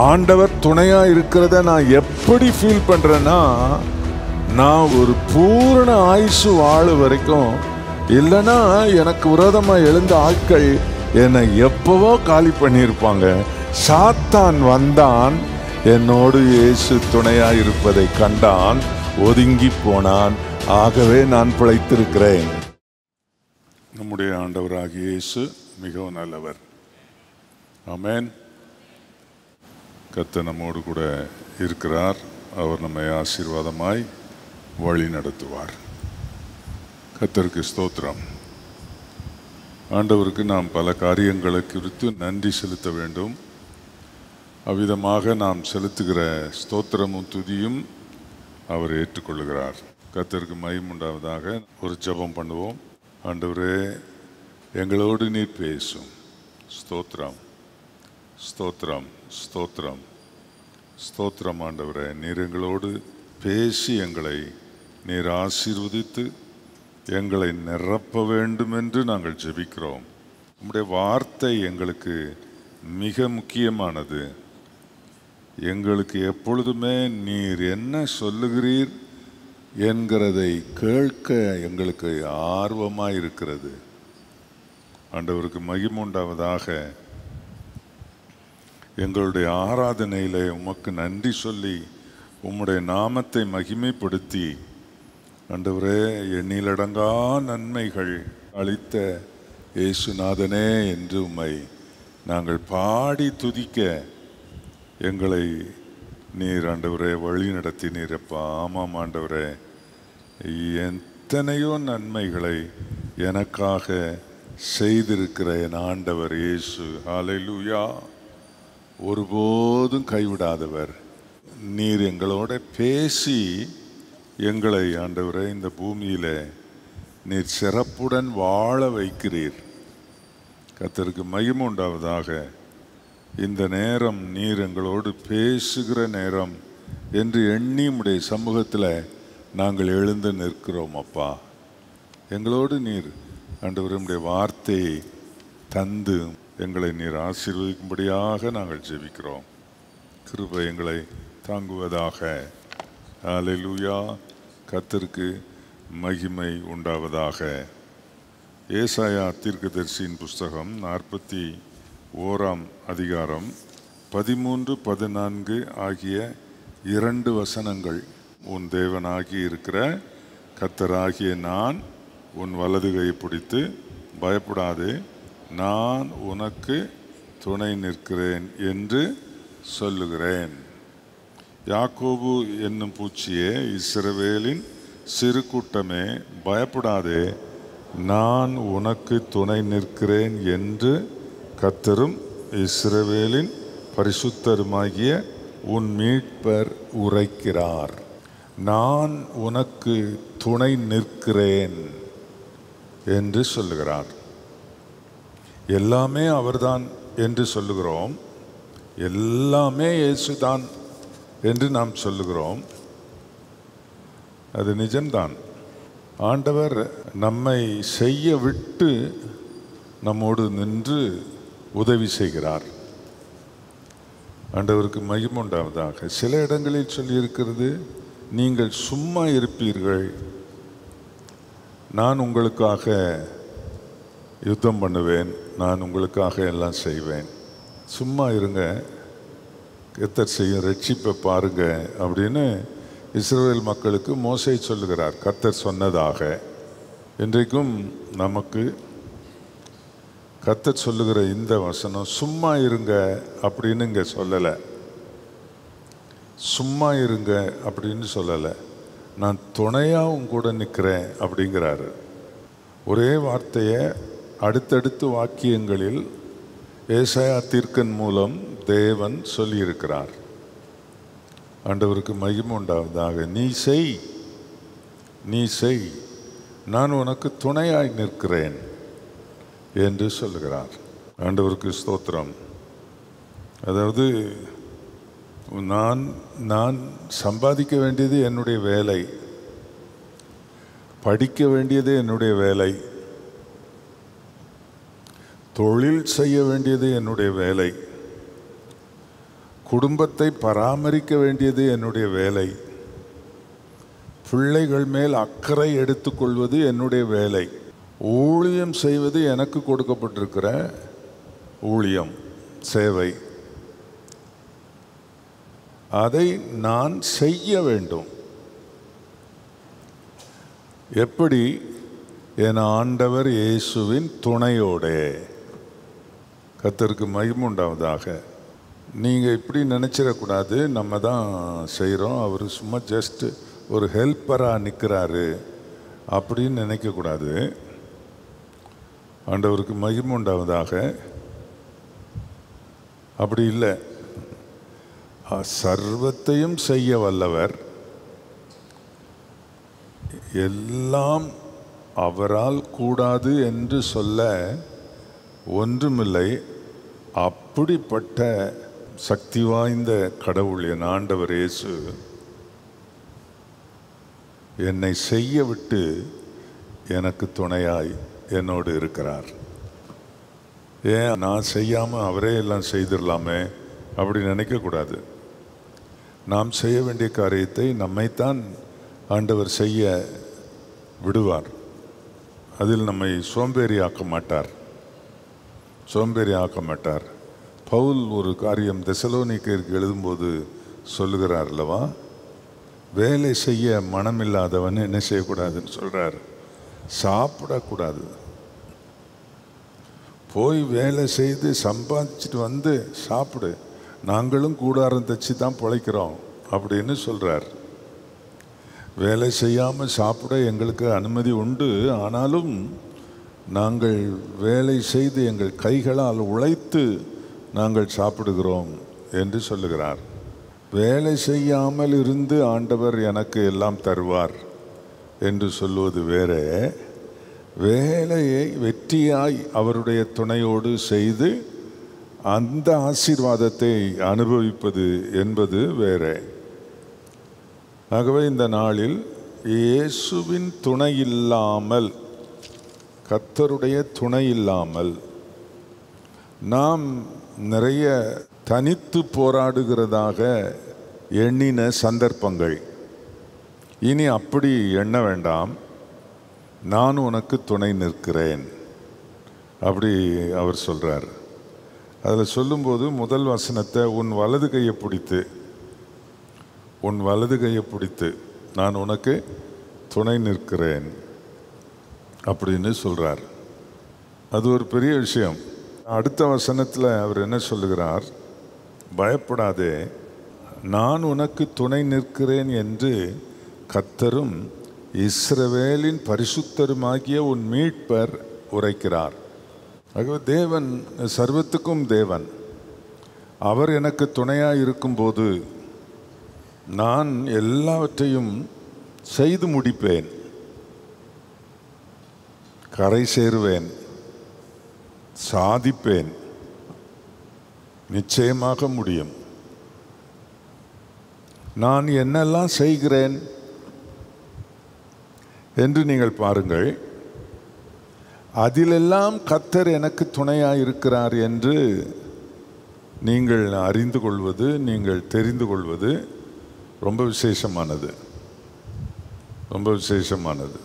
ஆண்டவர் துணையா இருக்கிறத நான் எப்படி ஃபீல் பண்றேன்னா நான் ஒரு பூரண ஆயுசு வாழ வரைக்கும் இல்லைன்னா எனக்கு விரோதமா எழுந்த ஆட்கள் என்னை எப்பவோ காலி பண்ணியிருப்பாங்க சாத்தான் வந்தான் என்னோடு இயேசு துணையா இருப்பதை கண்டான் ஒதுங்கி போனான் ஆகவே நான் பிழைத்திருக்கிறேன் நம்முடைய ஆண்டவராகிய இயேசு மிகவும் நல்லவர் ஆமென் கர்த்தர் நம்மோடு கூட இருக்கிறார் அவர் நம்மை ஆசீர்வாதமாய் வழி நடத்துவார் கர்த்தருக்கு ஸ்தோத்திரம் ஆண்டவருக்கு நாம் பல காரியங்களை குறித்து நன்றி செலுத்த வேண்டும் அவ்விதமாக நாம் செலுத்துகிற ஸ்தோத்திரமும் துதியும் அவர் ஏற்றுக்கொள்கிறார் கர்த்தருக்கு மயம் உண்டாவதாக ஒரு ஜெபம் பண்ணுவோம் ஆண்டவரே எங்களோடு நீர் பேசும் ஸ்தோத்திரம் ஸ்தோத்திரம் ஸ்தோத்திரம் ஸ்தோத்திரம் ஆண்டவரே நீர் எங்களோடு பேசி எங்களை நீர் ஆசீர்வதித்து எங்களை நிரப்ப வேண்டும் என்று நாங்கள் ஜெபிக்கிறோம் உம்முடைய வார்த்தை எங்களுக்கு மிக முக்கியமானது எங்களுக்கு எப்பொழுதுமே நீர் என்ன சொல்லுகிறீர் என்கிறதை கேட்க எங்களுக்கு ஆர்வமாக இருக்கிறது ஆண்டவருக்கு மகிமுண்டாவதாக எங்களுடைய ஆராதனையிலே உமக்கு நன்றி சொல்லி உம்முடைய நாமத்தை மகிமைப்படுத்தி ஆண்டவரே எண்ணிலடங்கா நன்மைகள் அளித்த இயேசுநாதனே என்று உம்மை நாங்கள் பாடி துதிக்க எங்களை நீர் ஆண்டவரே வழி நடத்தினீரப்பா ஆமாம் ஆண்டவரே எத்தனையோ நன்மைகளை எனக்காக செய்திருக்கிற என் ஆண்டவர் இயேசு ஹalleluya ஒருபோதும் கைவிடாதவர் நீர் எங்களோட பேசி எங்களை ஆண்டவரே இந்த பூமியில நீர் சிறப்புடன் வாழ வைக்கிறீர் கர்த்தருக்கு மகிமை உண்டாவதாக இந்த நேரம் நீர் எங்களோடு பேசுகிற நேரம் என்று எண்ணி உடைய சமூகத்தில் நாங்கள் எழுந்து நிற்கிறோம் அப்பா எங்களோடு நீர் ஆண்டவருடைய வார்த்தையை தந்து எங்களை நீர் ஆசீர்வதிக்கும்படியாக நாங்கள் ஜெபிக்கிறோம் கிருபை எங்களை தாங்குவதாக ஹalleluya கர்த்தருக்கு மகிமை உண்டாவதாக ஏசாயா தீர்க்கதரிசியின் புஸ்தகம் நாற்பத்தி ஓராம் அதிகாரம் பதிமூன்று பதினான்கு ஆகிய இரண்டு வசனங்கள் உன் தேவனாகி இருக்கிற கத்தராகிய நான் உன் வலதுகை பிடித்து பயப்படாதே நான் உனக்கு துணை நிற்கிறேன் என்று சொல்லுகிறேன் யாக்கோபு என்னும் பூச்சியே இஸ்ரவேலின் சிறு கூட்டமே பயப்படாதே நான் உனக்கு துணை நிற்கிறேன் என்று கத்தரும் இஸ்ரவேலின் பரிசுத்தருமாகிய உன் மீட்பர் உரைக்கிறார் நான் உனக்கு துணை நிற்கிறேன் என்று சொல்லுகிறார் எல்லாமே அவர்தான் என்று சொல்லுகிறோம் எல்லாமே இயேசுதான் என்று நாம் சொல்லுகிறோம் அது நிஜம்தான் ஆண்டவர் நம்மை செய்ய விட்டு நம்மோடு நின்று உதவி செய்கிறார் ஆண்டவருக்கு மகிமை உண்டாவதாக சில இடங்களில் சொல்லியிருக்கிறது நீங்கள் சும்மா இருப்பீர்கள் நான் உங்களுக்காக யுத்தம் பண்ணுவேன் நான் உங்களுக்காக எல்லாம் செய்வேன் சும்மா இருங்க கர்த்தர் செய்யும் ரட்சிப்பை பாருங்க அப்படின்னு இஸ்ரேல் மக்களுக்கு மோசை சொல்லுகிறார் கர்த்தர் சொன்னதாக இன்றைக்கும் நமக்கு கர்த்தர் சொல்லுகிற இந்த வசனம் சும்மா இருங்க அப்படின்னு இங்கே சொல்லலை சும்மா இருங்க அப்படின்னு சொல்லலை நான் துணையாக உங்க கூட நிற்கிறேன் அப்படிங்கிறாரு ஒரே வார்த்தையை அடுத்தடுத்து வாக்கியங்களில் ஏசாயா தீர்க்கன் மூலம் தேவன் சொல்லியிருக்கிறார் ஆண்டவருக்கு மகிமை உண்டாவதாக நீ செய் நீ செய் நான் உனக்கு துணையாய் நிற்கிறேன் என்று சொல்லுகிறார் ஆண்டவருக்கு ஸ்தோத்திரம் அதாவது நான் நான் சம்பாதிக்க வேண்டியது என்னுடைய வேலை படிக்க வேண்டியது என்னுடைய வேலை தொழில் செய்ய வேண்டியது என்னுடைய வேலை குடும்பத்தை பராமரிக்க வேண்டியது என்னுடைய வேலை பிள்ளைகள் மேல் அக்கறை எடுத்துக்கொள்வது என்னுடைய வேலை ஊழியம் செய்வது எனக்கு கொடுக்கப்பட்டிருக்கிற ஊழியம் சேவை அதை நான் செய்ய வேண்டும் எப்படி என் ஆண்டவர் இயேசுவின் துணையோடே கத்தருக்கு மகிமுண்டாவதாக நீங்கள் இப்படி நினச்சிடக்கூடாது நம்ம தான் செய்கிறோம் அவர் சும்மா ஜஸ்ட் ஒரு ஹெல்ப்பராக நிற்கிறாரு அப்படின்னு நினைக்கக்கூடாது ஆண்டவருக்கு மகிமுண்டாவதாக அப்படி இல்லை அ- சர்வத்தையும் செய்ய வல்லவர் எல்லாம் அவரால் கூடாது என்று சொல்ல ஒன்றுமில்லை அப்படிப்பட்ட சக்தி வாய்ந்த கடவுள் என் ஆண்டவர் இயேசு என்னை செய்ய விட்டு எனக்கு துணையாய் என்னோடு இருக்கிறார் ஏன் நான் செய்யாமல் அவரே எல்லாம் செய்திடலாமே அப்படி நினைக்கக்கூடாது நாம் செய்ய வேண்டிய காரியத்தை நம்மைத்தான் ஆண்டவர் செய்ய விடுவார் அதில் நம்மை சோம்பேறி ஆக்க மாட்டார் சோம்பேறி ஆக்க மாட்டார் பவுல் ஒரு காரியம் தெசலோனிக்கருக்கு எழுதும்போது சொல்லுகிறார் அல்லவா வேலை செய்ய மனமில்லாதவன் என்ன செய்யக்கூடாதுன்னு சொல்றார் சாப்பிடக்கூடாது போய் வேலை செய்து சம்பாதிச்சுட்டு வந்து சாப்பிடு நாங்களும் கூடாரம் தச்சு தான் பிழைக்கிறோம் அப்படின்னு சொல்றார் வேலை செய்யாமல் சாப்பிட எங்களுக்கு அனுமதி உண்டு ஆனாலும் நாங்கள் வேலை செய்து எங்கள் கைகளால் உழைத்து நாங்கள் சாப்பிடுகிறோம் என்று சொல்லுகிறார் வேலை செய்யாமல் இருந்து ஆண்டவர் எனக்கு எல்லாம் தருவார் என்று சொல்லுவது வேறே வேலையை வெற்றியாய் அவருடைய துணையோடு செய்து அந்த ஆசீர்வாதத்தை அனுபவிப்பது என்பது வேறே ஆகவே இந்த நாளில் இயேசுவின் துணை இல்லாமல் கர்த்தருடைய துணை இல்லாமல் நாம் நிறைய தனித்து போராடுகிறதாக எண்ணின சந்தர்ப்பங்கள் இனி அப்படி எண்ண வேண்டாம் நான் உனக்கு துணை நிற்கிறேன் அப்படி அவர் சொல்றார் அதில் சொல்லும்போது முதல் வசனத்தை உன் வலது கையை பிடித்து உன் வலது கையை பிடித்து நான் உனக்கு துணை நிற்கிறேன் அப்படின்னு சொல்றார் அது ஒரு பெரிய விஷயம் அடுத்த வசனத்தில் அவர் என்ன சொல்லுகிறார் பயப்படாதே நான் உனக்கு துணை நிற்கிறேன் என்று கத்தரும் இஸ்ரவேலின் பரிசுத்தருமாகிய உன் மீட்பர் உரைக்கிறார் ஆகவே தேவன் சர்வத்துக்கும் தேவன் அவர் எனக்கு துணையாக இருக்கும்போது நான் எல்லாவற்றையும் செய்து முடிப்பேன் கரை சேருவேன் சாதிப்பேன் நிச்சயமாக முடியும் நான் என்னெல்லாம் செய்கிறேன் என்று நீங்கள் பாருங்கள் அதிலெல்லாம் கத்தர் எனக்கு துணையாக இருக்கிறார் என்று நீங்கள் அறிந்து கொள்வது நீங்கள் தெரிந்து கொள்வது ரொம்ப விசேஷமானது ரொம்ப விசேஷமானது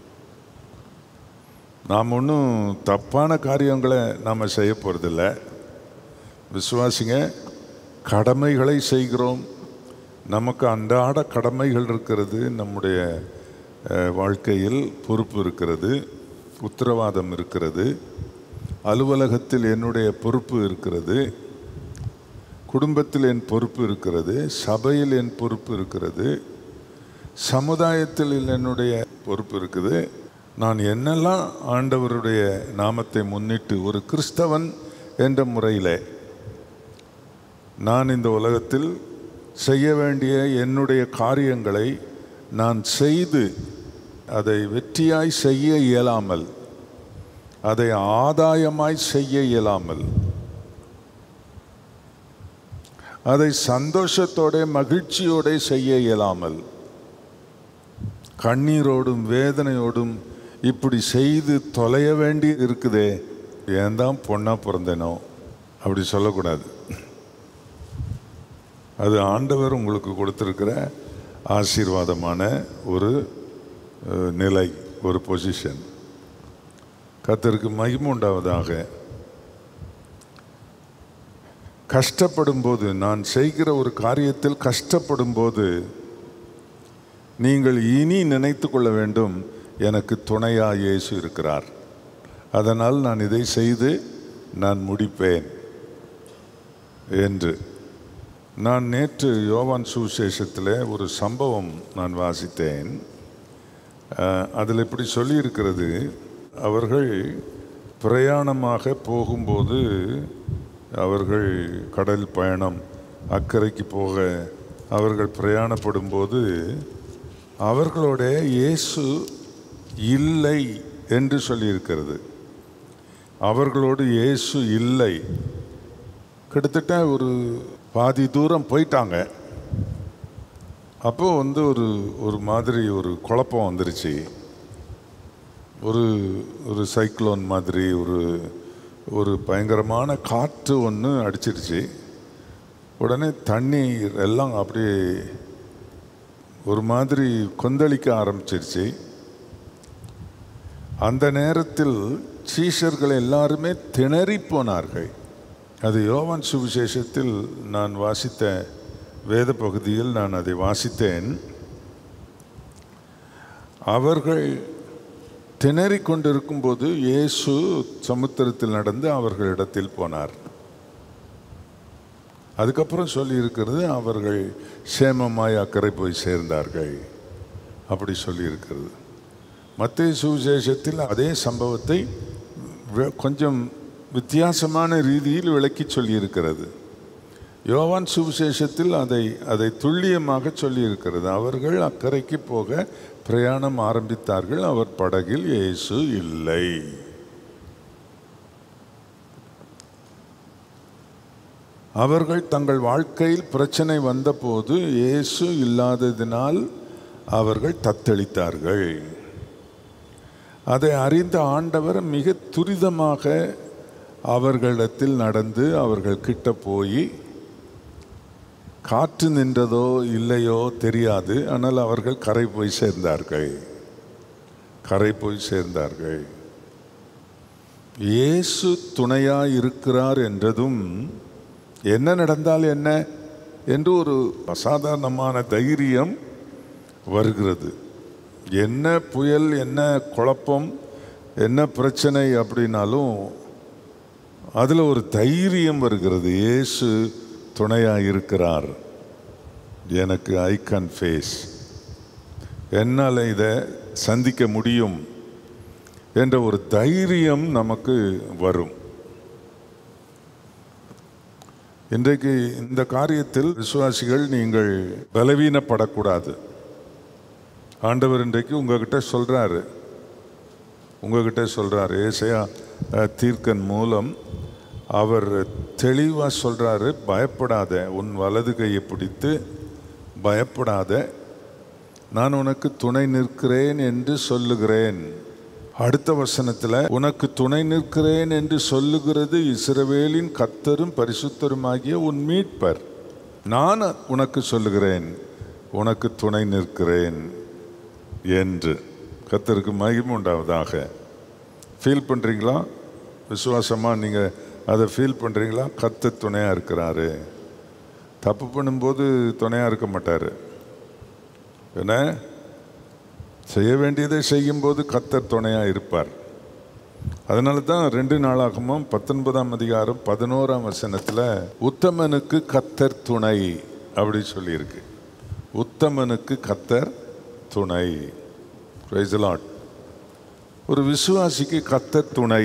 நாம் ஒன்றும் தப்பான காரியங்களை நாம் செய்ய போகிறதில்ல விசுவாசிங்க கடமைகளை செய்கிறோம் நமக்கு அன்றாட கடமைகள் இருக்கிறது நம்முடைய அஹ், வாழ்க்கையில் பொறுப்பு இருக்கிறது உத்தரவாதம் இருக்கிறது அலுவலகத்தில் என்னுடைய பொறுப்பு இருக்கிறது குடும்பத்தில் என் பொறுப்பு இருக்கிறது சபையில் என் பொறுப்பு இருக்கிறது சமுதாயத்தில் என்னுடைய பொறுப்பு இருக்குது நான் என்னெல்லாம் ஆண்டவருடைய நாமத்தை முன்னிட்டு ஒரு கிறிஸ்தவன் என்ற முறையில் நான் இந்த உலகத்தில் செய்ய வேண்டிய என்னுடைய காரியங்களை நான் செய்து அதை வெற்றியாய் செய்ய இயலாமல் அதை ஆதாயமாய் செய்ய இயலாமல் அதை சந்தோஷத்தோட மகிழ்ச்சியோட செய்ய இயலாமல் கண்ணீரோடும் வேதனையோடும் இப்படி செய்து தொலைய வேண்டி இருக்குதே ஏன் தான் பொண்ணா பிறந்தேனோ அப்படி சொல்லக்கூடாது அது ஆண்டவர் உங்களுக்கு கொடுத்துருக்கிற ஆசீர்வாதமான ஒரு அஹ், நிலை ஒரு பொசிஷன் கர்த்தருக்கு மகிமை உண்டாவதாக கஷ்டப்படும் போது நான் செய்கிற ஒரு காரியத்தில் கஷ்டப்படும் போது நீங்கள் இனி நினைத்து கொள்ள வேண்டும் எனக்கு துணையா இயேசு இருக்கிறார் அதனால் நான் இதை செய்து நான் முடிப்பேன் என்று நான் நேற்று யோவான் சுவிசேஷத்தில் ஒரு சம்பவம் நான் வாசித்தேன் அதில் இப்படி சொல்லியிருக்கிறது அவர்கள் பிரயாணமாக போகும்போது அவர்கள் கடல் பயணம் அக்கறைக்கு போக அவர்கள் பிரயாணப்படும்போது அவர்களோட இயேசு இல்லை என்று சொல்லியிருக்கிறது அவர்களோடு இயேசு இல்லை கிட்டத்தட்ட ஒரு பாதி தூரம் போயிட்டாங்க அப்போ வந்து ஒரு ஒரு மாதிரி ஒரு குழப்பம் வந்துருச்சு ஒரு ஒரு சைக்ளோன் மாதிரி ஒரு ஒரு பயங்கரமான காற்று ஒன்று அடிச்சிருச்சு உடனே தண்ணீர் எல்லாம் அப்படியே ஒரு மாதிரி கொந்தளிக்க ஆரம்பிச்சிருச்சு அந்த நேரத்தில் சீஷர்கள் எல்லாருமே திணறி போனார்கள் அது யோவான் சுவிசேஷத்தில் நான் வாசித்த வேத பகுதியில் நான் அதை வாசித்தேன் அவர்கள் திணறிக் கொண்டிருக்கும்போது இயேசு சமுத்திரத்தில் நடந்து அவர்களிடத்தில் போனார் அதுக்கப்புறம் சொல்லி இருக்கிறது அவர்கள் சேமமாய் அக்கறை போய் சேர்ந்தார்கள் அப்படி சொல்லி இருக்கிறது மத்திய சுவிசேஷத்தில் அதே சம்பவத்தை வெ- கொஞ்சம் வித்தியாசமான ரீதியில் விளக்கி சொல்லியிருக்கிறது யோவான் சுவிசேஷத்தில் அதை அதை துல்லியமாக சொல்லியிருக்கிறது அவர்கள் அக்கறைக்கு போக பிரயாணம் ஆரம்பித்தார்கள் அவர் படகில் இயேசு இல்லை அவர்கள் தங்கள் வாழ்க்கையில் பிரச்சனை வந்தபோது இயேசு இல்லாததினால் அவர்கள் தத்தளித்தார்கள் அதை அறிந்த ஆண்டவர் மிக துரிதமாக அவர்களிடத்தில் நடந்து அவர்கள் கிட்ட போய் காற்று நின்றதோ இல்லையோ தெரியாது ஆனால் அவர்கள் கரை போய் சேர்ந்தார்கள் கரை போய் சேர்ந்தார்கள் இயேசு துணையாய் இருக்கிறார் என்றதும் என்ன நடந்தால் என்ன என்று ஒரு அசாதாரணமான தைரியம் வருகிறது என்ன புயல் என்ன குழப்பம் என்ன பிரச்சனை அப்படின்னாலும் அதில் ஒரு தைரியம் வருகிறது இயேசு துணையாக இருக்கிறார் எனக்கு ஐ கேன் ஃபேஸ் என்னால் இதை சந்திக்க முடியும் என்ற ஒரு தைரியம் நமக்கு வரும் இன்றைக்கு இந்த காரியத்தில் விசுவாசிகள் நீங்கள் பலவீனப்படக்கூடாது ஆண்டவர் இன்றைக்கு உங்ககிட்ட சொல்றாரு உங்ககிட்ட சொல்றாரு ஏசையா அஹ், தீர்க்கன் மூலம் அவர் தெளிவாக சொல்றாரு பயப்படாத உன் வலது கையை பிடித்து பயப்படாத நான் உனக்கு துணை நிற்கிறேன் என்று சொல்லுகிறேன் அடுத்த வசனத்தில் உனக்கு துணை நிற்கிறேன் என்று சொல்லுகிறது இஸ்ரவேலின் கத்தரும் பரிசுத்தருமாகிய உன் மீட்பர் நான் உனக்கு சொல்லுகிறேன் உனக்கு துணை நிற்கிறேன் என்று கத்தருக்கு மகிமை உண்டாவதாக ஃபீல் பண்ணுறீங்களா விசுவாசமாக நீங்கள் அதை ஃபீல் பண்ணுறீங்களா கத்த துணையாக இருக்கிறாரு தப்பு பண்ணும்போது துணையாக இருக்க மாட்டார் என்ன செய்ய வேண்டியதை செய்யும்போது கத்தர் துணையாக இருப்பார் அதனால தான் ரெண்டு நாளாகமும் பத்தொன்பதாம் அதிகாரம் பதினோராம் வசனத்தில் உத்தமனுக்கு கத்தர் துணை அப்படி சொல்லியிருக்கு உத்தமனுக்கு கத்தர் துணை Praise the Lord. ஒரு விசுவாசிக்கு கத்தர் துணை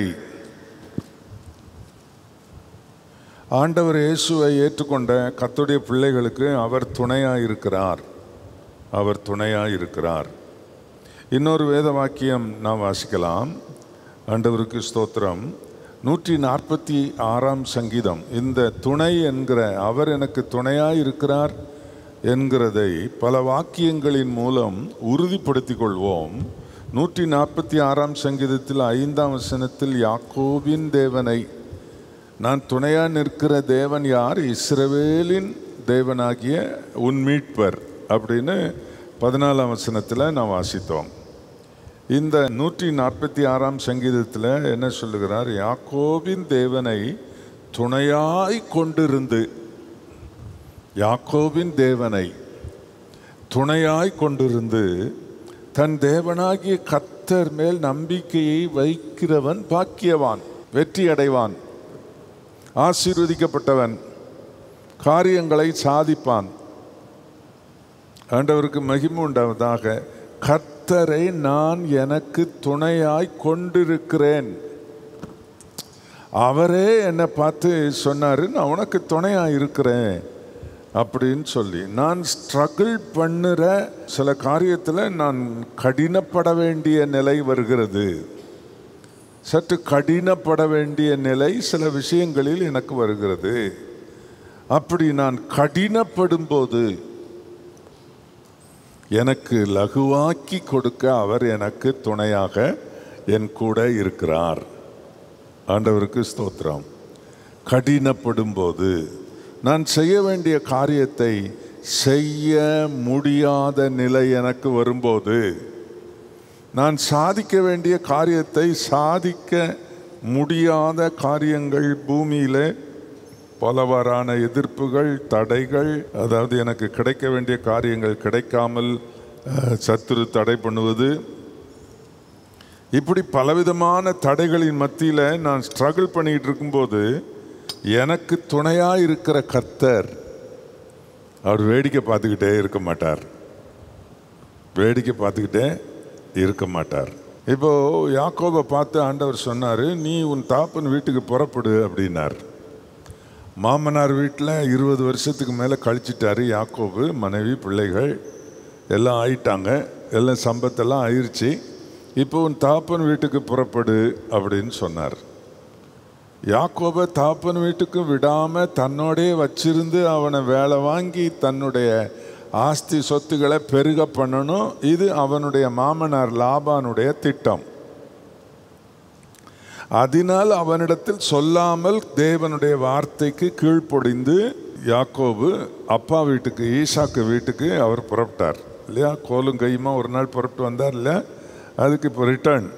ஆண்டவர் இயேசுவை ஏற்றுக்கொண்ட கத்துடைய பிள்ளைகளுக்கு அவர் துணையாக இருக்கிறார் அவர் துணையாக இருக்கிறார் இன்னொரு வேத வாக்கியம் நாம் வாசிக்கலாம் ஆண்டவருக்கு ஸ்தோத்திரம் நூற்றி நாற்பத்தி ஆறாம் சங்கீதம் இந்த துணை என்கிற அவர் எனக்கு துணையாக இருக்கிறார் என்கிறதை பல வாக்கியங்களின் மூலம் உறுதிப்படுத்திக் கொள்வோம் நூற்றி நாற்பத்தி ஆறாம் சங்கீதத்தில் ஐந்தாம் வசனத்தில் யாக்கோபின் தேவனை நான் துணையாக நிற்கிற தேவன் யார் இஸ்ரவேலின் தேவனாகிய உன் மீட்பர் அப்படின்னு பதினாலாம் வசனத்தில் நான் வாசித்தோம் இந்த நூற்றி நாற்பத்தி ஆறாம் சங்கீதத்தில் என்ன சொல்லுகிறார் யாக்கோபின் தேவனை துணையாய் கொண்டிருந்து யாக்கோபின் தேவனை துணையாய் கொண்டிருந்து தன் தேவனாகிய கர்த்தர் மேல் நம்பிக்கையை வைக்கிறவன் பாக்கியவான் வெற்றி அடைவான் ஆசீர்வதிக்கப்பட்டவன் காரியங்களை சாதிப்பான் ஆண்டவருக்கு மகிமை உண்டாவதாக கர்த்தரை நான் எனக்கு துணையாய் கொண்டிருக்கிறேன் அவரே என்னை பார்த்து சொன்னாரு நான் உனக்கு துணையாக இருக்கிறேன் அப்படின்னு சொல்லி நான் ஸ்ட்ரகிள் பண்ணுற சில காரியத்தில் நான் கடினப்பட வேண்டிய நிலை வருகிறது சற்று கடினப்பட வேண்டிய நிலை சில விஷயங்களில் எனக்கு வருகிறது அப்படி நான் கடினப்படும் போது எனக்கு லகுவாக்கி கொடுக்க அவர் எனக்கு துணையாக என் கூட இருக்கிறார் ஆண்டவருக்கு ஸ்தோத்திரம் கடினப்படும் போது நான் செய்ய வேண்டிய காரியத்தை செய்ய முடியாத நிலை எனக்கு வரும்போது நான் சாதிக்க வேண்டிய காரியத்தை சாதிக்க முடியாத காரியங்கள் பூமியில பலவாறான எதிர்ப்புகள் தடைகள் அதாவது எனக்கு கிடைக்க வேண்டிய காரியங்கள் கிடைக்காமல் அஹ், சத்துரு தடை பண்ணுவது இப்படி பலவிதமான தடைகளின் மத்தியில் நான் ஸ்ட்ரகிள் பண்ணிட்டு இருக்கும்போது எனக்கு துணையாக இருக்கிற கர்த்தர் அவர் வேடிக்கை பார்த்துக்கிட்டே இருக்க மாட்டார் வேடிக்கை பார்த்துக்கிட்டே இருக்க மாட்டார் இப்போ யாக்கோபை பார்த்து ஆண்டவர் சொன்னார் நீ உன் தாப்பன் வீட்டுக்கு புறப்படு அப்படின்னார் மாமனார் வீட்டில் இருபது வருஷத்துக்கு மேலே கழிச்சிட்டாரு யாக்கோபு மனைவி பிள்ளைகள் எல்லாம் ஆயிட்டாங்க எல்லாம் சம்பத்தெல்லாம் ஆயிருச்சு இப்போ உன் தாப்பன் வீட்டுக்கு புறப்படு அப்படின்னு சொன்னார் யாக்கோபை தாப்பன் வீட்டுக்கு விடாம தன்னோடே வச்சிருந்து அவனை வேலை வாங்கி தன்னுடைய ஆஸ்தி சொத்துக்களை பெருக பண்ணணும் இது அவனுடைய மாமனார் லாபானுடைய திட்டம் அதனால் அவனிடத்தில் சொல்லாமல் தேவனுடைய வார்த்தைக்கு கீழ்ப்பொடிந்து யாக்கோபு அப்பா வீட்டுக்கு ஈசாக்கு வீட்டுக்கு அவர் புறப்பட்டார் இல்லையா கோலும் கையுமா ஒரு நாள் புறப்பட்டு வந்தார் இல்லையா அதுக்கு இப்போ ரிட்டர்ன்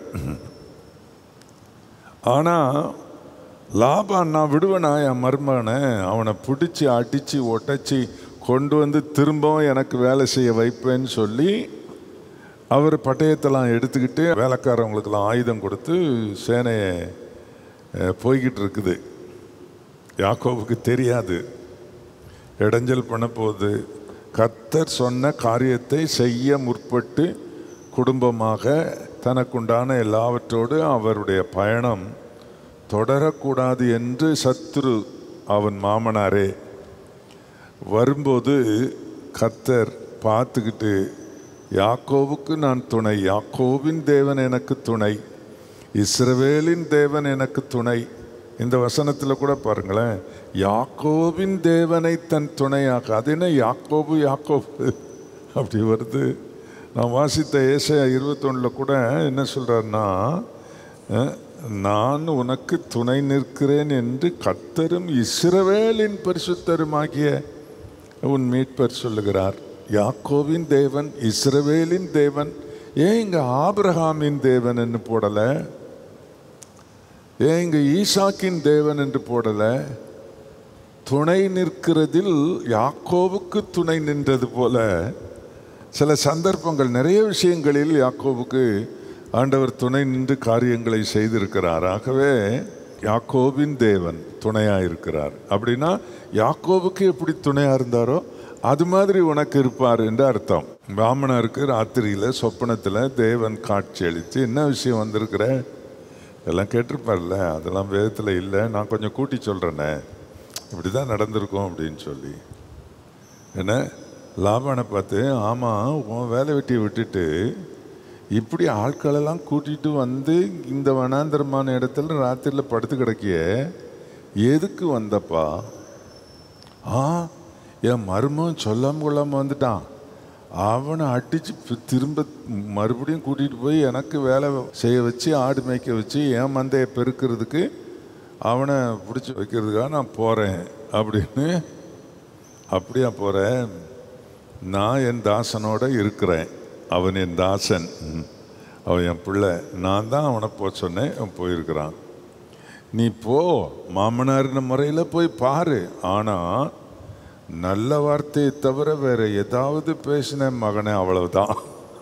ஆனால் லாபான் நான் விடுவேனா என் மருமகனை அவனை பிடிச்சி அடித்து ஒட்டச்சி கொண்டு வந்து திரும்பவும் எனக்கு வேலை செய்ய வைப்பேன்னு சொல்லி அவர் பட்டயத்தெல்லாம் எடுத்துக்கிட்டு வேலைக்காரவங்களுக்கெல்லாம் ஆயுதம் கொடுத்து சேனையை அஹ், போய்கிட்டு இருக்குது யாக்கோவுக்கு தெரியாது இடைஞ்சல் பண்ண போகுது கர்த்தர் சொன்ன காரியத்தை செய்ய முற்பட்டு குடும்பமாக தனக்குண்டான எல்லாவற்றோடு அவருடைய பயணம் தொடரக்கூடாது என்று சத்துரு அவன் மாமனாரே வரும்போது கர்த்தர் பார்த்துக்கிட்டு யாக்கோவுக்கு நான் துணை யாக்கோவின் தேவன் எனக்கு துணை இஸ்ரவேலின் தேவன் எனக்கு துணை இந்த வசனத்தில் கூட பாருங்களேன் யாக்கோவின் தேவனை தன் துணையாக அது என்ன யாக்கோபு யாக்கோபு அப்படி வருது நான் வாசித்த ஏசையா இருபத்தொன்னில் கூட என்ன சொல்கிறாருன்னா அஹ், நான் உனக்கு துணை நிற்கிறேன் என்று கர்த்தரும் இஸ்ரவேலின் பரிசுத்தருமாகிய உன் மீட்பர் சொல்லுகிறார் யாக்கோவின் தேவன் இஸ்ரவேலின் தேவன் ஏன் இங்க ஆபிரகாமின் தேவன் என்று போடல ஏன் இங்க ஈசாக்கின் தேவன் என்று போடல துணை நிற்கிறதில் யாக்கோவுக்கு துணை நின்றது போல சில சந்தர்ப்பங்கள் நிறைய விஷயங்களில் யாக்கோவுக்கு ஆண்டவர் துணை நின்று காரியங்களை செய்திருக்கிறார் ஆகவே யாக்கோபின் தேவன் துணையா இருக்கிறார் அப்படின்னா யாக்கோவுக்கு எப்படி துணையா இருந்தாரோ அது மாதிரி உனக்கு இருப்பார் என்று அர்த்தம் பிராமணருக்கு ராத்திரியில சொப்பனத்துல தேவன் காட்சி அளித்து என்ன விஷயம் வந்திருக்கிற எல்லாம் கேட்டிருப்பார்ல அதெல்லாம் வேதத்தில் இல்லை நான் கொஞ்சம் கூட்டி சொல்கிறேனே இப்படி தான் நடந்திருக்கும் அப்படின்னு சொல்லி என்ன லாபானை பார்த்து ஆமாம் உன் வேலை வெட்டியை விட்டுட்டு இப்படி ஆட்களெல்லாம் கூட்டிட்டு வந்து இந்த வனாந்தரமான இடத்துல ராத்திரியில் படுத்து கிடக்கிய எதுக்கு வந்தப்பா ஆ என் மருமகன் சொல்லாம கொள்ளாம வந்துட்டான் அவனை அடிச்சு பி- திரும்ப மறுபடியும் கூட்டிட்டு போய் எனக்கு வேலை செய்ய வச்சு ஆடு மேய்க்க வச்சு என் மந்தையை பெருக்கிறதுக்கு அவனை பிடிச்சி வைக்கிறதுக்காக நான் போறேன் அப்படின்னு அப்படியா போற நான் என் தாசனோட இருக்கிறேன் அவன் என் தாசன் ம். அவன் என் பிள்ளை நான் தான் அவனை போக சொன்னேன் அவன் போயிருக்கிறான் நீ போ மாமனாரின் முறையில் போய் பாரு ஆனால் நல்ல வார்த்தையை தவிர வேற ஏதாவது பேசின மகனே அவ்வளவுதான்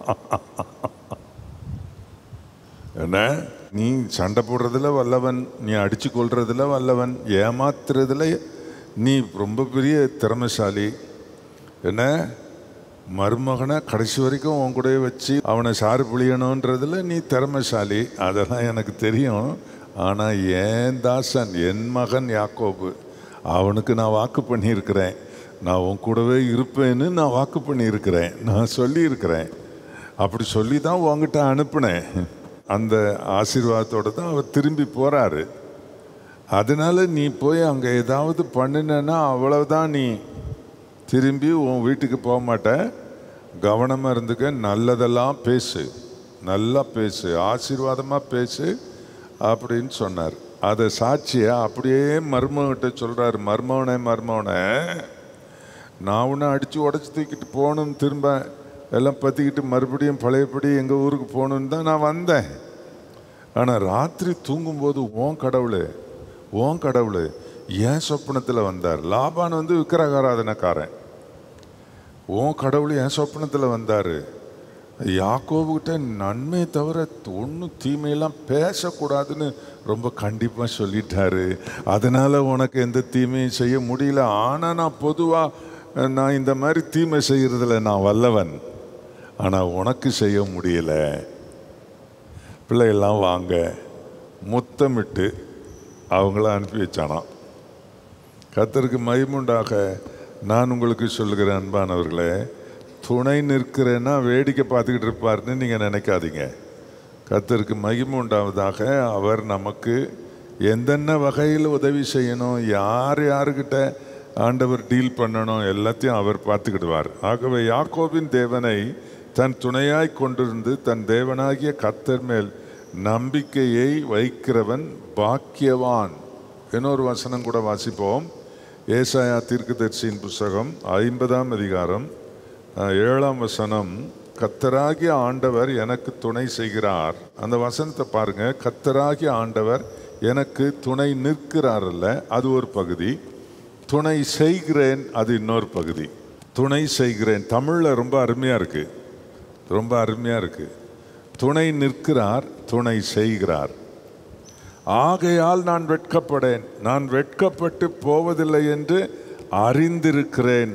என்ன நீ சண்டை போடுறதுல வல்லவன் நீ அடிச்சு கொள்றதுல வல்லவன் ஏமாத்துறதுல நீ ரொம்ப பெரிய திறமைசாலி என்ன மருமகனை கடைசி வரைக்கும் உன் கூடயே வச்சு அவனை சாறு புளியணுன்றதுல நீ திறமைசாலி அதெல்லாம் எனக்கு தெரியும் ஆனால் என் தாசன் என் மகன் யாக்கோபு அவனுக்கு நான் வாக்கு பண்ணியிருக்கிறேன் நான் உன் கூடவே இருப்பேன்னு நான் வாக்கு பண்ணியிருக்கிறேன் நான் சொல்லியிருக்கிறேன் அப்படி சொல்லி தான் உங்ககிட்ட அனுப்புனேன் அந்த ஆசீர்வாதத்தோட தான் அவர் திரும்பி போறாரு அதனால நீ போய் அங்கே ஏதாவது பண்ணினேன்னா அவ்வளவுதான் நீ திரும்பி உன் வீட்டுக்கு போக மாட்ட கவனமாக இருந்துக்க நல்லதெல்லாம் பேசு நல்லா பேசு ஆசீர்வாதமாக பேசு அப்படின்னு சொன்னார் அதை சாட்சியா அப்படியே மருமகிட்ட சொல்றாரு மருமவனே மருமவனே நான் உன்னை அடித்து உடச்சி தூக்கிட்டு போகணும் திரும்ப எல்லாம் பற்றிக்கிட்டு மறுபடியும் பழையபடி எங்கள் ஊருக்கு போகணுன்னு தான் நான் வந்தேன் ஆனால் ராத்திரி தூங்கும்போது ஓன் கடவுள் ஓன் கடவுள் ஏன் சொப்பனத்தில் வந்தார் லாபான் வந்து விக்கிரகாராதனக்காரன் ஓன் கடவுள் என் சொப்பனத்தில் வந்தார் யாக்கோபுகிட்ட நன்மை தவிர ஒன்றும் தீமையெல்லாம் பேசக்கூடாதுன்னு ரொம்ப கண்டிப்பாக சொல்லிட்டாரு அதனால உனக்கு எந்த தீமையும் செய்ய முடியல ஆனால் நான் பொதுவாக நான் இந்த மாதிரி தீமை செய்கிறதுல நான் வல்லவன் ஆனால் உனக்கு செய்ய முடியல பிள்ளைகள்லாம் வாங்க முத்தமிட்டு அவங்கள அனுப்பி வச்சானாம் கத்தருக்கு மகிமுண்டாக நான் உங்களுக்கு சொல்லுகிறேன் அன்பானவர்களே துணை நிற்கிறேன்னா வேடிக்கை பார்த்துக்கிட்டு இருப்பாருன்னு நீங்கள் நினைக்காதீங்க கத்தருக்கு மகிமை உண்டாவதாக அவர் நமக்கு எந்தெந்த வகையில் உதவி செய்யணும் யார் யாருக்கிட்ட ஆண்டவர் டீல் பண்ணணும் எல்லாத்தையும் அவர் பார்த்துக்கிடுவார் ஆகவே யாக்கோபின் தேவனை தன் துணையாய் கொண்டிருந்து தன் தேவனாகிய கத்தர் மேல் நம்பிக்கையை வைக்கிறவன் பாக்கியவான் இன்னொரு வசனம் கூட வாசிப்போம் ஏசாயா தீர்க்கதரிசியின் புஸ்தகம் ஐம்பதாம் அதிகாரம் அஹ், ஏழாம் வசனம் கத்தராகிய ஆண்டவர் எனக்கு துணை செய்கிறார் அந்த வசனத்தை பாருங்க கத்தராகிய ஆண்டவர் எனக்கு துணை நிற்கிறார்ல அது ஒரு பகுதி துணை செய்கிறேன் அது இன்னொரு பகுதி துணை செய்கிறேன் தமிழ்ல ரொம்ப அருமையா இருக்கு ரொம்ப அருமையா இருக்கு துணை நிற்கிறார் துணை செய்கிறார் ஆகையால் நான் வெட்கப்படேன் நான் வெட்கப்பட்டு போவதில்லை என்று அறிந்திருக்கிறேன்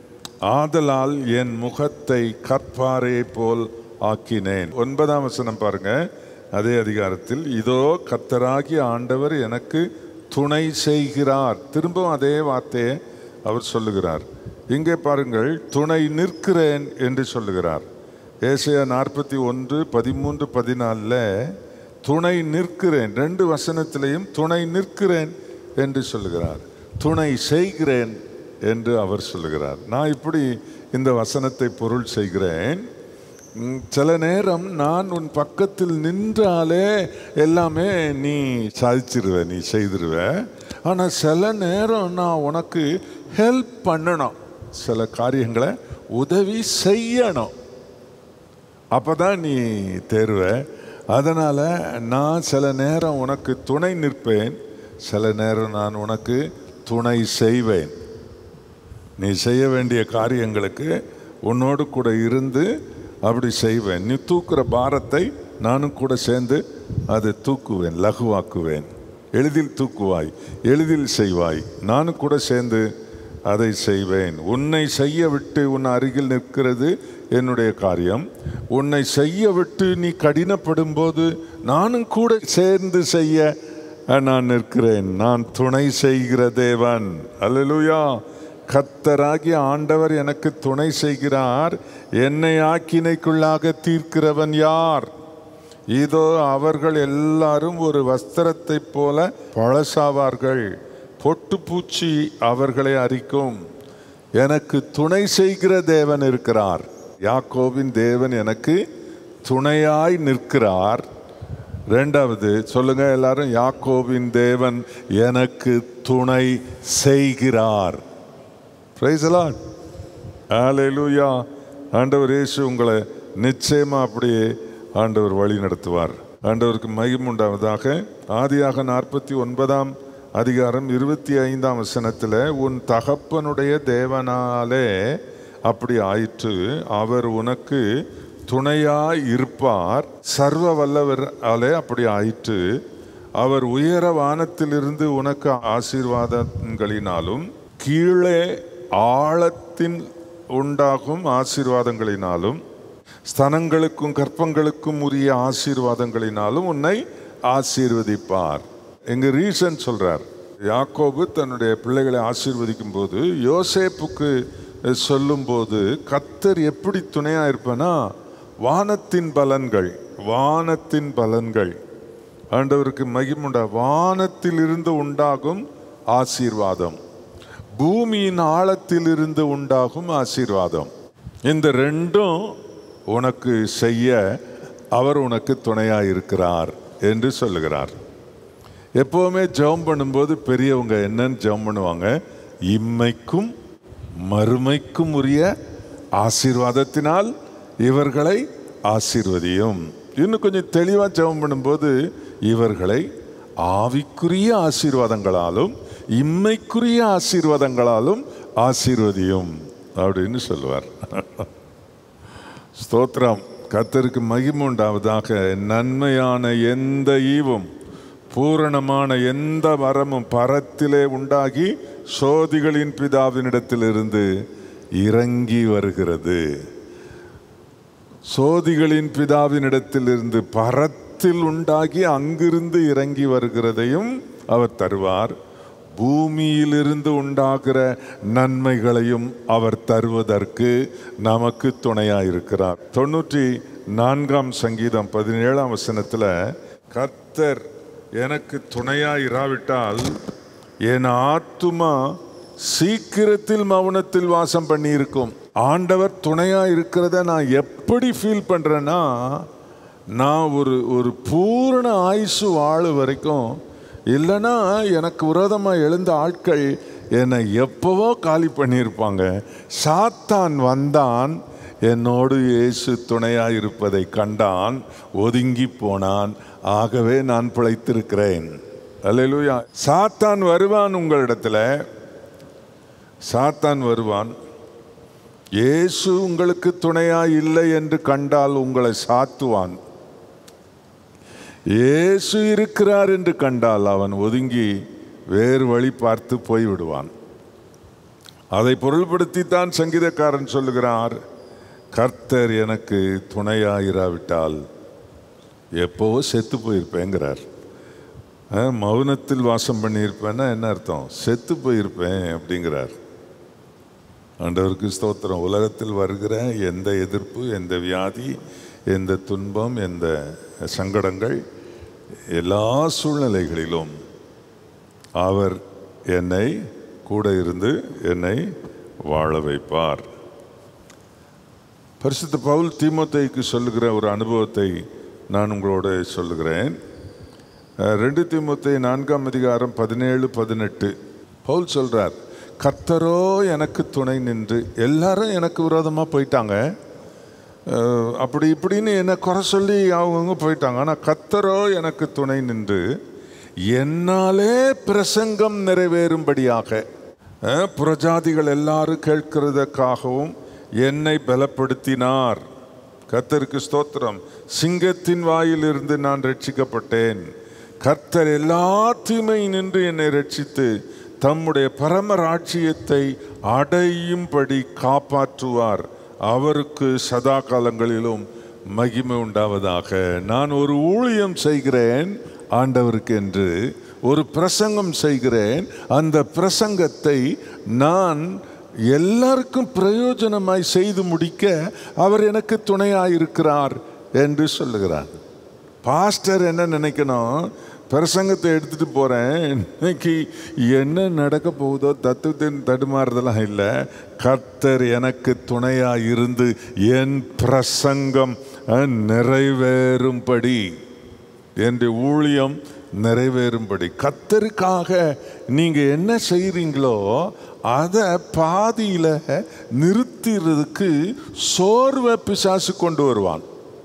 ஆதலால் என் முகத்தை கற்பாரை போல் ஆக்கினேன் ஒன்பதாம் வசனம் பாருங்க அதே அதிகாரத்தில் இதோ கர்த்தராகிய ஆண்டவர் எனக்கு துணை செய்கிறார் திரும்பவும் அதே வார்த்தையை அவர் சொல்லுகிறார் இங்கே பாருங்கள் துணை நிற்கிறேன் என்று சொல்லுகிறார் ஏசையா நாற்பத்தி ஒன்று பதிமூன்று பதினாலில் துணை நிற்கிறேன் ரெண்டு வசனத்திலையும் துணை நிற்கிறேன் என்று சொல்லுகிறார் துணை செய்கிறேன் என்று அவர் சொல்லுகிறார் நான் இப்படி இந்த வசனத்தை பொருள் செய்கிறேன் ம், சில நேரம் நான் உன் பக்கத்தில் நின்றாலே எல்லாமே நீ சாதிச்சிருவ நீ செய்திருவ ஆனால் சில நேரம் நான் உனக்கு ஹெல்ப் பண்ணணும் சில காரியங்களை உதவி செய்யணும் அப்பதான் நீ தேர்வ அதனால நான் சில நேரம் உனக்கு துணை நிற்பேன் சில நேரம் நான் உனக்கு துணை செய்வேன் நீ செய்ய வேண்டிய காரியங்களுக்கு உன்னோடு கூட இருந்து அப்படி செய்வேன் நீ தூக்குற பாரத்தை நானும் கூட சேர்ந்து அதை தூக்குவேன் லகுவாக்குவேன் எளிதில் தூக்குவாய் எளிதில் செய்வாய் நானும் கூட சேர்ந்து அதை செய்வேன் உன்னை செய்ய விட்டு உன் அருகில் நிற்கிறது என்னுடைய காரியம் உன்னை செய்ய விட்டு நீ கடினப்படும் போது நானும் கூட சேர்ந்து செய்ய நான் நிற்கிறேன் நான் துணை செய்கிற தேவன் அல்லேலூயா கர்த்தராகிய ஆண்டவர் எனக்கு துணை செய்கிறார் என்னை ஆக்கினைக்குள்ளாக தீர்க்கிறவன் யார் இதோ அவர்கள் எல்லாரும் ஒரு வஸ்திரத்தைப் போல பழசாவார்கள் பொட்டுப்பூச்சி அவர்களை அரிக்கும் எனக்கு துணை செய்கிற தேவன் இருக்கிறார் யாக்கோவின் தேவன் எனக்கு துணையாய் நிற்கிறார் ரெண்டாவது சொல்லுங்க எல்லாரும் யாக்கோவின் தேவன் எனக்கு துணை செய்கிறார் பிரைசலான் ஹalleluya ஆண்டவர் இயேசு உங்களை நிச்சயமா அப்படியே ஆண்டவர் வழி நடத்துவார் ஆண்டவருக்கு மகிமை உண்டாவதாக ஆதியாக நாற்பத்தி ஒன்பதாம் அதிகாரம் இருபத்தி ஐந்தாம் வசனத்தில் உன் தகப்பனுடைய தேவனாலே அப்படி ஆயிற்று அவர் உனக்கு துணையாய் இருப்பார் சர்வ வல்லவராலே அப்படி ஆயிற்று அவர் உயர வானத்திலிருந்து உனக்கு ஆசீர்வாதங்களினாலும் கீழே ஆழத்தின் உண்டாகும் ஆசீர்வாதங்களினாலும் ஸ்தனங்களுக்கும் கற்பங்களுக்கும் உரிய ஆசீர்வாதங்களினாலும் உன்னை ஆசீர்வதிப்பார் எங்க ரீசன் சொல்றார் யாக்கோபு தன்னுடைய பிள்ளைகளை ஆசீர்வதிக்கும் போது யோசேப்புக்கு சொல்லும்போது கத்தர் எப்படி துணையா இருப்பனா வானத்தின் பலன்கள் வானத்தின் பலன்கள் ஆண்டவருக்கு மகிமுண்டா வானத்திலிருந்து உண்டாகும் ஆசீர்வாதம் பூமியின் ஆழத்திலிருந்து உண்டாகும் ஆசீர்வாதம் இந்த ரெண்டும் உனக்கு செய்ய அவர் உனக்கு துணையா இருக்கிறார் என்று சொல்லுகிறார் எப்பவுமே ஜெபம் பண்ணும்போது பெரியவங்க என்னன்னு ஜெபம் பண்ணுவாங்க இம்மைக்கும் மறுமைக்கும் உரிய ஆசீர்வாதத்தினால் இவர்களை ஆசீர்வதியும் இன்னும் கொஞ்சம் தெளிவாக ஜெபம் பண்ணும்போது இவர்களை ஆவிக்குரிய ஆசீர்வாதங்களாலும் இம்மைக்குரிய ஆசீர்வாதங்களாலும் ஆசீர்வதியும் அப்படின்னு சொல்லுவார் ஸ்தோத்திரம் கத்தருக்கு மகிமை உண்டாவதாக நன்மையான எந்த ஈவும் பூரணமான எந்த வரமும் பரத்திலே உண்டாகி சோதிகளின் பிதாவினிடத்திலிருந்து இறங்கி வருகிறது சோதிகளின் பிதாவினிடத்திலிருந்து பரத்தில் உண்டாகி அங்கிருந்து இறங்கி வருகிறதையும் அவர் தருவார் பூமியிலிருந்து உண்டாகிற நன்மைகளையும் அவர் தருவதற்கு நமக்கு துணையாயிருக்கிறார் தொண்ணூற்றி நான்காம் சங்கீதம் பதினேழாம் வசனத்தில் கர்த்தர் எனக்கு துணையாயிராவிட்டால் என் ஆத்துமா சீக்கிரத்தில் மௌனத்தில் வாசம் பண்ணியிருக்கும் ஆண்டவர் துணையா இருக்கிறத நான் எப்படி ஃபீல் பண்றேன்னா நான் ஒரு ஒரு பூரண ஆயுசு வாழ வரைக்கும் இல்லைன்னா எனக்கு விரோதமாக எழுந்த ஆட்கள் என்னை எப்பவோ காலி பண்ணியிருப்பாங்க சாத்தான் வந்தான் என்னோடு இயேசு துணையாக இருப்பதை கண்டான் ஒதுங்கி போனான் ஆகவே நான் பிழைத்திருக்கிறேன் அல்லேலூயா சாத்தான் வருவான் உங்களிடத்துல சாத்தான் வருவான் இயேசு உங்களுக்கு துணையா இல்லை என்று கண்டால் உங்களை சாத்துவான் இயேசு இருக்கிறார் என்று கண்டால் அவன் ஒதுங்கி வேறு வழி பார்த்து போய்விடுவான் அதை பொருள்படுத்தித்தான் சங்கீதக்காரன் சொல்லுகிறார் கர்த்தர் எனக்கு துணையாயிராவிட்டால் எப்போவோ செத்து போயிருப்பேங்கிறார் அஹ், மௌனத்தில் வாசம் பண்ணியிருப்பேன்னா என்ன அர்த்தம் செத்து போயிருப்பேன் அப்படிங்கிறார் ஆண்டவருக்கு ஸ்தோத்திரம் உலகத்தில் வருகிற எந்த எதிர்ப்பு எந்த வியாதி எந்த துன்பம் எந்த சங்கடங்கள் எல்லா சூழ்நிலைகளிலும் அவர் என்னை கூட இருந்து என்னை வாழ வைப்பார் பரிசுத்த பவுல் தீமோத்தேயுக்கு சொல்லுகிற ஒரு அனுபவத்தை நான் உங்களோட சொல்லுகிறேன் அஹ், ரெண்டு தீமோத்தே நான்காம் அதிகாரம் பதினேழு பதினெட்டு பவுல் சொல்றார் கர்த்தரோ எனக்கு துணை நின்று எல்லாரும் எனக்கு விரோதமாக போயிட்டாங்க அஹ், அப்படி இப்படின்னு என்னை குறை சொல்லி அவங்கவுங்க போயிட்டாங்க ஆனால் கர்த்தரோ எனக்கு துணை நின்று என்னாலே பிரசங்கம் நிறைவேறும்படியாக அஹ், புறஜாதிகள் எல்லாரும் கேட்கிறதற்காகவும் என்னை பலப்படுத்தினார் கர்த்தருக்கு ஸ்தோத்திரம் சிங்கத்தின் வாயிலிருந்து நான் ரட்சிக்கப்பட்டேன் கர்த்தர் எல்லா தீமை நின்று என்னை ரட்சித்து தம்முடைய பரம ராட்சியத்தை அடையும்படி காப்பாற்றுவார் அவருக்கு சதா காலங்களிலும் மகிமை உண்டாவதாக நான் ஒரு ஊழியம் செய்கிறேன் ஆண்டவருக்கு என்று ஒரு பிரசங்கம் செய்கிறேன் அந்த பிரசங்கத்தை நான் எல்லாருக்கும் பிரயோஜனமாய் செய்து முடிக்க அவர் எனக்கு துணையாயிருக்கிறார் என்று சொல்லுகிறார் பாஸ்டர் என்ன நினைக்கணும் பிரசங்கத்தை எடுத்துட்டு போறேன் இன்னைக்கு என்ன நடக்க போகுதோ தத்துவத்தின் தடுமாறுதெல்லாம் இல்லை கர்த்தர் எனக்கு துணையா இருந்து என் பிரசங்கம் அஹ், நிறைவேறும்படி என்னுடைய ஊழியம் நிறைவேறும்படி கத்தருக்காக நீங்க என்ன செய்றீங்களோ அதை பாதியில நிறுத்திறதுக்கு சோர்வை பிசாசு கொண்டு வருவான்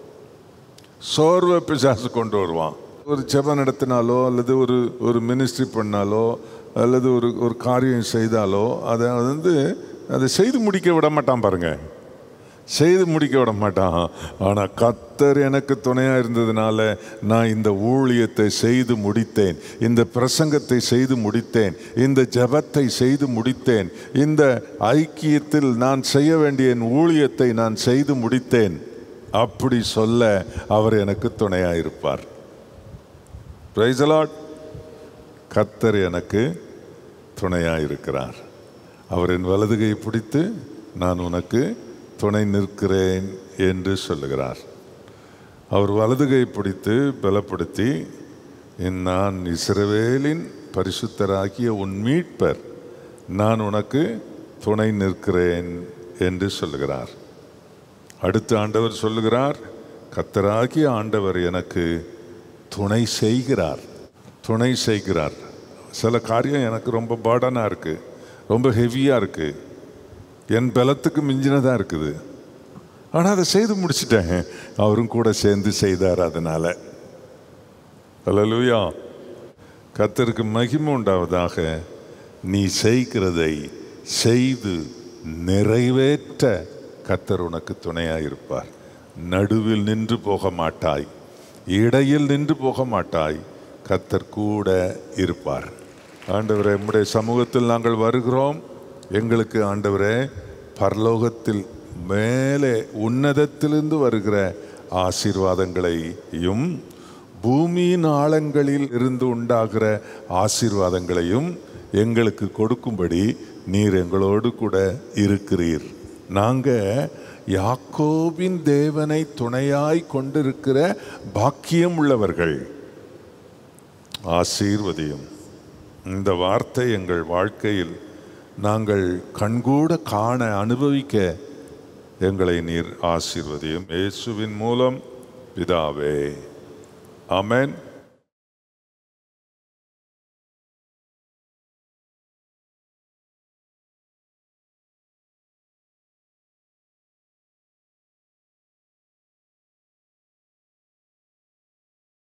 சோர்வை பிசாசு கொண்டு வருவான் ஒரு ஜெபம் நடத்தினாலோ அல்லது ஒரு ஒரு மினிஸ்ட்ரி பண்ணாலோ அல்லது ஒரு ஒரு காரியம் செய்தாலோ அதை வந்து அதை செய்து முடிக்க விட மாட்டான் பாருங்க செய்து முடிக்க விட மாட்டான் ஆனால் கத்தர் எனக்கு துணையாக இருந்ததுனால நான் இந்த ஊழியத்தை செய்து முடித்தேன் இந்த பிரசங்கத்தை செய்து முடித்தேன் இந்த ஜெபத்தை செய்து முடித்தேன் இந்த ஐக்கியத்தில் நான் செய்ய வேண்டிய என் ஊழியத்தை நான் செய்து முடித்தேன் அப்படி சொல்ல அவர் எனக்கு துணையாக இருப்பார் Praise the Lord. கத்தர் எனக்கு துணையாக இருக்கிறார் அவரின் வலதுகை பிடித்து நான் உனக்கு துணை நிற்கிறேன் என்று சொல்லுகிறார் அவர் வலதுகை பிடித்து பலப்படுத்தி நான் இஸ்ரவேலின் பரிசுத்தராகிய உன் மீட்பர் நான் உனக்கு துணை நிற்கிறேன் என்று சொல்லுகிறார் அடுத்த ஆண்டவர் சொல்லுகிறார் கத்தராகிய ஆண்டவர் எனக்கு துணை செய்கிறார் துணை செய்கிறார் சில காரியம் எனக்கு ரொம்ப பேர்டனாக இருக்குது ரொம்ப ஹெவியாக இருக்குது என் பலத்துக்கு மிஞ்சினதாக இருக்குது ஆனால் அதை செய்து முடிச்சிட்டேன் அவரும் கூட சேர்ந்து செய்தார் அதனால் அல்லேலூயா கத்தருக்கு மகிமை உண்டாவதாக நீ செய்கிறதை செய்து நிறைவேற்ற கத்தர் உனக்கு துணையாக இருப்பார் நடுவில் நின்று போக மாட்டாய் இடையில் நின்று போக மாட்டாய் கத்தர் கூட இருப்பார் ஆண்டவரே நம்முடைய சமூகத்தில் நாங்கள் வருகிறோம் எங்களுக்கு ஆண்டவரே பரலோகத்தில் மேலே உன்னதத்திலிருந்து வருகிற ஆசீர்வாதங்களையும் பூமியின் ஆழங்களில் இருந்து உண்டாகிற ஆசீர்வாதங்களையும் எங்களுக்கு கொடுக்கும்படி நீர் எங்களோடு கூட இருக்கிறீர் நாங்கள் யாக்கோபின் தேவனை துணையாய் கொண்டிருக்கிற பாக்கியம் உள்ளவர்கள் ஆசீர்வதியும் இந்த வார்த்தை எங்கள் வாழ்க்கையில் நாங்கள் கண்கூட காண அனுபவிக்க எங்களை நீர் ஆசீர்வதியும் இயேசுவின் மூலம் பிதாவே ஆமென்